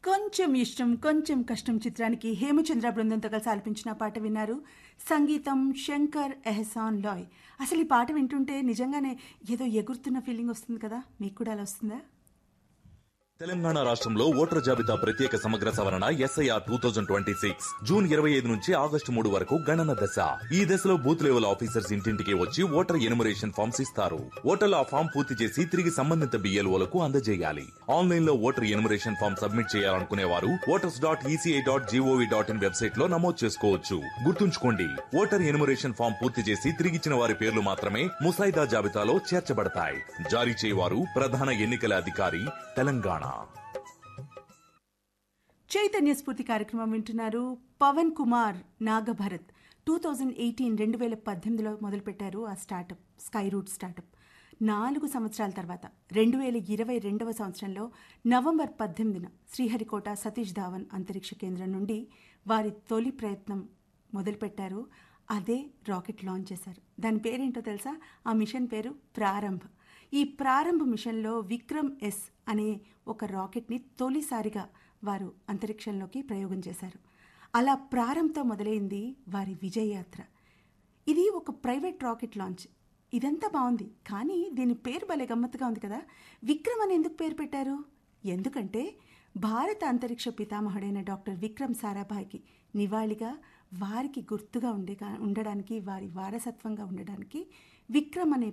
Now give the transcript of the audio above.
కొంచెం ఇష్టం కొంచెం కష్టం చిత్రానికి హేమచంద్ర బృందంతో కలిసి ఆలపించిన పాట విన్నారు సంగీతం శంకర్ ఎహసాన్ లాయ్ అసలు ఈ పాట వింటుంటే నిజంగానే ఏదో ఎగురుతున్న ఫీలింగ్ వస్తుంది కదా మీకు కూడా అలా వస్తుందా తెలంగాణ రాష్ట్రంలో ఓటర్ జాబితా ప్రత్యేక సమగ్ర సవరణ S I R two thousand twenty six June ఇరవై ఐదు నుంచి ఆగస్టు మూడు వరకు గణన దశ ఈ దశలో బూత్ లెవెల్ ఆఫీసర్స్ ఇంటింటికి వచ్చి ఓటర్ ఎనుమరేషన్ ఫామ్స్ ఇస్తారు ఓటర్లు ఆ ఫామ్ పూర్తి చేసి తిరిగి సంబంధిత బిఎల్ఓలకు అందజేయాలి ఆన్లైన్ లో ఓటర్ ఎనుమరేషన్ ఫామ్ సబ్మిట్ చేయాలనుకునే వారు voters dot E C I dot G O V dot in website లో నమోదు చేసుకోవచ్చు గుర్తుంచుకోండి ఓటర్ ఎనుమరేషన్ ఫామ్ పూర్తి చేసి తిరిగిచ్చిన వారి పేర్లు మాత్రమే ముసాయిదా జాబితాలో చేర్చబడతాయి జారీ చేయవారు ప్రధాన ఎన్నికల అధికారి తెలంగాణ చైతన్య స్ఫూర్తి కార్యక్రమం వింటున్నారు Pavan Kumar Nagabharat two thousand eighteen రెండు వేల పద్దెనిమిదిలో మొదలుపెట్టారు ఆ స్టార్టప్ స్కై రూట్ స్టార్టప్ నాలుగు సంవత్సరాల తర్వాత రెండు వేల ఇరవై రెండవ సంవత్సరంలో నవంబర్ పద్దెనిమిదిన శ్రీహరికోట సతీష్ ధావన్ అంతరిక్ష కేంద్రం నుండి వారి తొలి ప్రయత్నం మొదలుపెట్టారు అదే రాకెట్ లాంచ్ చేశారు దాని పేరేంటో తెలుసా ఆ మిషన్ పేరు ప్రారంభ్ ఈ ప్రారంభ మిషన్లో విక్రమ్ ఎస్ అనే ఒక రాకెట్ని తొలిసారిగా వారు అంతరిక్షంలోకి ప్రయోగం చేశారు అలా ప్రారంభంతో మొదలైంది వారి విజయయాత్ర ఇది ఒక ప్రైవేట్ రాకెట్ లాంచ్ ఇదంతా బాగుంది కానీ దీని పేరు భలే గమ్మత్తుగా ఉంది కదా విక్రమ్ అని ఎందుకు పేరు పెట్టారు ఎందుకంటే భారత అంతరిక్ష పితామహుడైన డాక్టర్ విక్రమ్ సారాభాయ్కి నివాళిగా వారికి గుర్తుగా ఉండే ఉండడానికి వారి వారసత్వంగా ఉండడానికి విక్రమ్ అనే